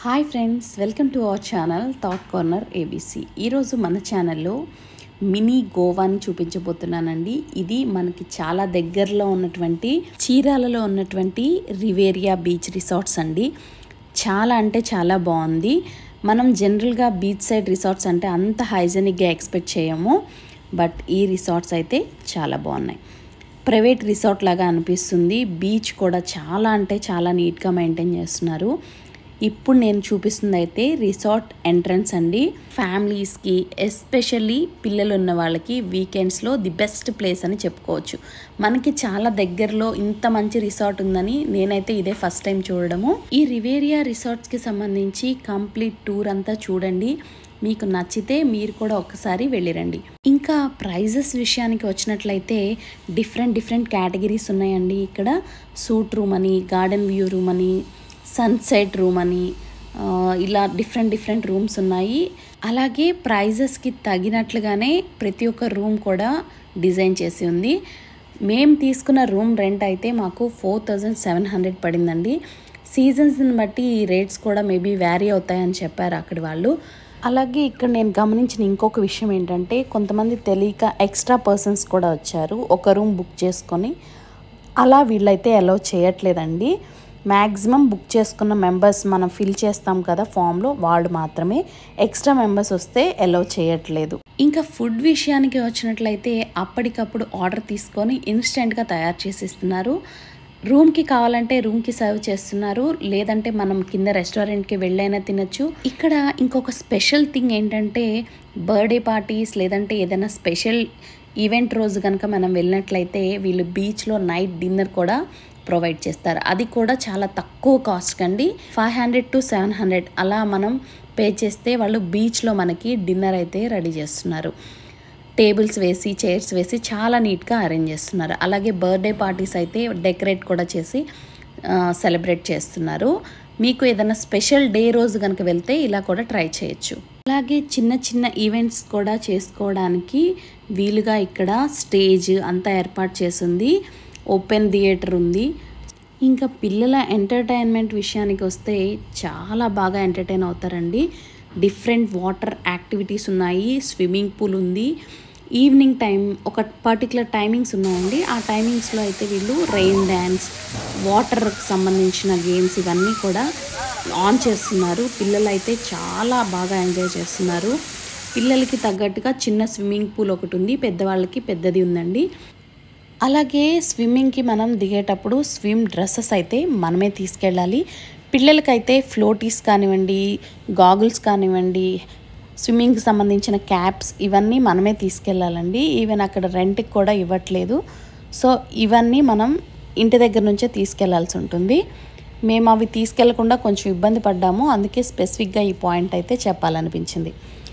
hi friends welcome to our channel thought corner A B C ఈరోజు మన ఛానల్లో మినీ గోవాని చూపించబోతున్నానండి ఇది మనకి చాలా దగ్గరలో ఉన్నటువంటి చీరాలలో ఉన్నటువంటి రివేరియా బీచ్ రిసార్ట్స్ అండి చాలా అంటే చాలా బాగుంది మనం జనరల్గా బీచ్ సైడ్ రిసార్ట్స్ అంటే అంత హైజెనిక్గా ఎక్స్పెక్ట్ చేయము బట్ ఈ రిసార్ట్స్ అయితే చాలా బాగున్నాయి ప్రైవేట్ రిసార్ట్ లాగా అనిపిస్తుంది బీచ్ కూడా చాలా అంటే చాలా నీట్గా మెయింటైన్ చేస్తున్నారు ఇప్పుడు నేను చూపిస్తుంది అయితే రిసార్ట్ ఎంట్రన్స్ అండి ఫ్యామిలీస్కి ఎస్పెషల్లీ పిల్లలు ఉన్న వాళ్ళకి వీకెండ్స్లో ది బెస్ట్ ప్లేస్ అని చెప్పుకోవచ్చు మనకి చాలా దగ్గరలో ఇంత మంచి రిసార్ట్ ఉందని నేనైతే ఇదే ఫస్ట్ టైం చూడడము ఈ రివేరియా రిసార్ట్స్కి సంబంధించి కంప్లీట్ టూర్ అంతా చూడండి మీకు నచ్చితే మీరు కూడా ఒకసారి వెళ్ళిరండి ఇంకా ప్రైజెస్ విషయానికి వచ్చినట్లయితే డిఫరెంట్ డిఫరెంట్ కేటగిరీస్ ఉన్నాయండి ఇక్కడ సూట్ రూమ్ అని గార్డెన్ వ్యూ రూమ్ అని సన్సెట్ రూమ్ అని ఆ, ఇలా డిఫరెంట్ డిఫరెంట్ రూమ్స్ ఉన్నాయి అలాగే ప్రైజెస్కి తగినట్లుగానే ప్రతి ఒక్క రూమ్ కూడా డిజైన్ చేసి ఉంది మేము తీసుకున్న రూమ్ రెంట్ అయితే మాకు ఫోర్ థౌజండ్ సెవెన్ హండ్రెడ్ పడిందండి సీజన్స్ని బట్టి ఈ రేట్స్ కూడా మేబీ వ్యారీ అవుతాయని చెప్పారు అక్కడి వాళ్ళు అలాగే ఇక్కడ నేను గమనించిన ఇంకొక విషయం ఏంటంటే కొంతమంది తెలియక ఎక్స్ట్రా పర్సన్స్ కూడా వచ్చారు ఒక రూమ్ బుక్ చేసుకొని అలా వీళ్ళైతే అలౌ చేయట్లేదండి మ్యాక్సిమం బుక్ చేసుకున్న మెంబర్స్ మనం ఫిల్ చేస్తాం కదా ఫామ్లో వాళ్ళు మాత్రమే ఎక్స్ట్రా మెంబర్స్ వస్తే అలౌ చేయట్లేదు ఇంకా ఫుడ్ విషయానికి వచ్చినట్లయితే అప్పటికప్పుడు ఆర్డర్ తీసుకొని ఇన్స్టెంట్గా తయారు చేసి ఇస్తున్నారు రూమ్కి కావాలంటే రూమ్కి సర్వ్ చేస్తున్నారు లేదంటే మనం కింద రెస్టారెంట్కి వెళ్ళైనా తినచ్చు ఇక్కడ ఇంకొక స్పెషల్ థింగ్ ఏంటంటే బర్త్డే పార్టీస్ లేదంటే ఏదైనా స్పెషల్ ఈవెంట్ రోజు కనుక మనం వెళ్ళినట్లయితే వీళ్ళు బీచ్లో నైట్ డిన్నర్ కూడా ప్రొవైడ్ చేస్తారు అది కూడా చాలా తక్కువ కాస్ట్ కండి five hundred to seven hundred అలా మనం పే చేస్తే వాళ్ళు బీచ్లో మనకి డిన్నర్ అయితే రెడీ చేస్తున్నారు టేబుల్స్ వేసి చైర్స్ వేసి చాలా నీట్గా అరేంజ్ చేస్తున్నారు అలాగే బర్త్డే పార్టీస్ అయితే డెకరేట్ కూడా చేసి సెలబ్రేట్ చేస్తున్నారు మీకు ఏదైనా స్పెషల్ డే రోజు కనుక వెళ్తే ఇలా కూడా ట్రై చేయొచ్చు అలాగే చిన్న చిన్న ఈవెంట్స్ కూడా చేసుకోవడానికి వీలుగా ఇక్కడ స్టేజ్ అంతా ఏర్పాటు చేసింది ఓపెన్ థియేటర్ ఉంది ఇంకా పిల్లల ఎంటర్టైన్మెంట్ విషయానికి వస్తే చాలా బాగా ఎంటర్టైన్ అవుతారండి డిఫరెంట్ వాటర్ యాక్టివిటీస్ ఉన్నాయి స్విమ్మింగ్ పూల్ ఉంది ఈవినింగ్ టైం ఒక పర్టికులర్ టైమింగ్స్ ఉన్నాయండి ఆ టైమింగ్స్లో అయితే వీళ్ళు రెయిన్ డ్యాన్స్ వాటర్కి సంబంధించిన గేమ్స్ ఇవన్నీ కూడా ఆన్ చేస్తున్నారు పిల్లలు అయితే చాలా బాగా ఎంజాయ్ చేస్తున్నారు పిల్లలకి తగ్గట్టుగా చిన్న స్విమ్మింగ్ పూల్ ఒకటి ఉంది పెద్దవాళ్ళకి పెద్దది ఉందండి అలాగే స్విమ్మింగ్కి మనం దిగేటప్పుడు స్విమ్ డ్రెస్సెస్ అయితే మనమే తీసుకెళ్ళాలి పిల్లలకైతే ఫ్లోటీస్ కానివ్వండి గాగుల్స్ కానివ్వండి స్విమ్మింగ్కి సంబంధించిన క్యాప్స్ ఇవన్నీ మనమే తీసుకెళ్ళాలండి ఈవెన్ అక్కడ రెంట్కి కూడా ఇవ్వట్లేదు సో ఇవన్నీ మనం ఇంటి దగ్గర నుంచే తీసుకెళ్లాల్సి ఉంటుంది మేము అవి తీసుకెళ్లకుండా కొంచెం ఇబ్బంది పడ్డాము అందుకే స్పెసిఫిక్గా ఈ పాయింట్ అయితే చెప్పాలనిపించింది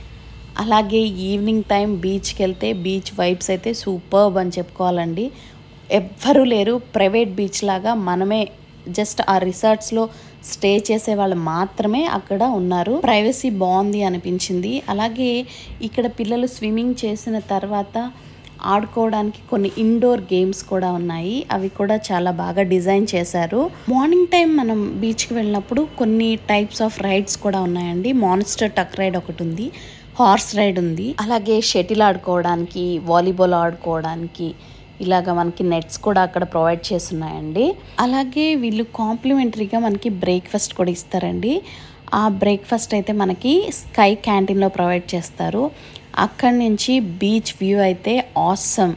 అలాగే ఈవినింగ్ టైం బీచ్కి వెళ్తే బీచ్ వైబ్స్ అయితే సూపర్బ్ అని చెప్పుకోవాలండి ఎవ్వరూ లేరు ప్రైవేట్ బీచ్ లాగా మనమే జస్ట్ ఆ రిసార్ట్స్లో స్టే చేసే వాళ్ళు మాత్రమే అక్కడ ఉన్నారు ప్రైవసీ బాగుంది అనిపించింది అలాగే ఇక్కడ పిల్లలు స్విమ్మింగ్ చేసిన తర్వాత ఆడుకోవడానికి కొన్ని ఇండోర్ గేమ్స్ కూడా ఉన్నాయి అవి కూడా చాలా బాగా డిజైన్ చేశారు మార్నింగ్ టైం మనం బీచ్కి వెళ్ళినప్పుడు కొన్ని టైప్స్ ఆఫ్ రైడ్స్ కూడా ఉన్నాయండి మాన్స్టర్ టక్ రైడ్ ఒకటి ఉంది హార్స్ రైడ్ ఉంది అలాగే షటిల్ ఆడుకోవడానికి వాలీబాల్ ఆడుకోవడానికి ఇలాగ మనకి నెట్స్ కూడా అక్కడ ప్రొవైడ్ చేస్తున్నాయండి అలాగే వీళ్ళు కాంప్లిమెంటరీగా మనకి బ్రేక్ఫాస్ట్ కూడా ఇస్తారండి ఆ బ్రేక్ఫాస్ట్ అయితే మనకి స్కై క్యాంటీన్లో ప్రొవైడ్ చేస్తారు అక్కడి నుంచి బీచ్ వ్యూ అయితే ఆసమ్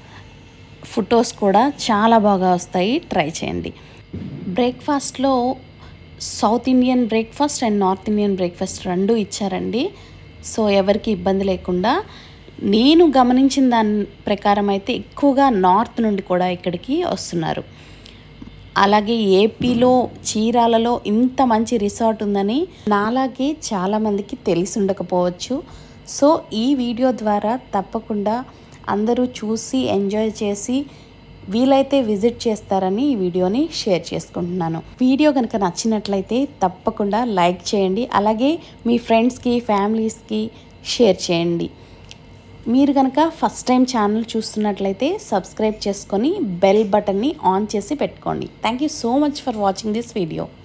ఫొటోస్ కూడా చాలా బాగా వస్తాయి ట్రై చేయండి బ్రేక్ఫాస్ట్లో south Indian breakfast and north Indian breakfast రెండు ఇచ్చారండి సో ఎవరికి ఇబ్బంది లేకుండా నేను గమనించిన దాని ప్రకారం అయితే ఎక్కువగా నార్త్ నుండి కూడా ఇక్కడికి వస్తున్నారు అలాగే ఏపీలో చీరాలలో ఇంత మంచి రిసార్ట్ ఉందని నాలాగే చాలామందికి తెలిసి ఉండకపోవచ్చు సో ఈ వీడియో ద్వారా తప్పకుండా అందరూ చూసి ఎంజాయ్ చేసి వీలైతే విజిట్ చేస్తారని ఈ వీడియోని షేర్ చేసుకుంటున్నాను వీడియో కనుక నచ్చినట్లయితే తప్పకుండా లైక్ చేయండి అలాగే మీ ఫ్రెండ్స్కి ఫ్యామిలీస్కి షేర్ చేయండి మీరు కనుక ఫస్ట్ టైం ఛానల్ చూస్తున్నట్లయితే సబ్స్క్రైబ్ చేసుకొని బెల్ బటన్ని ఆన్ చేసి పెట్టుకోండి thank you so much for watching this video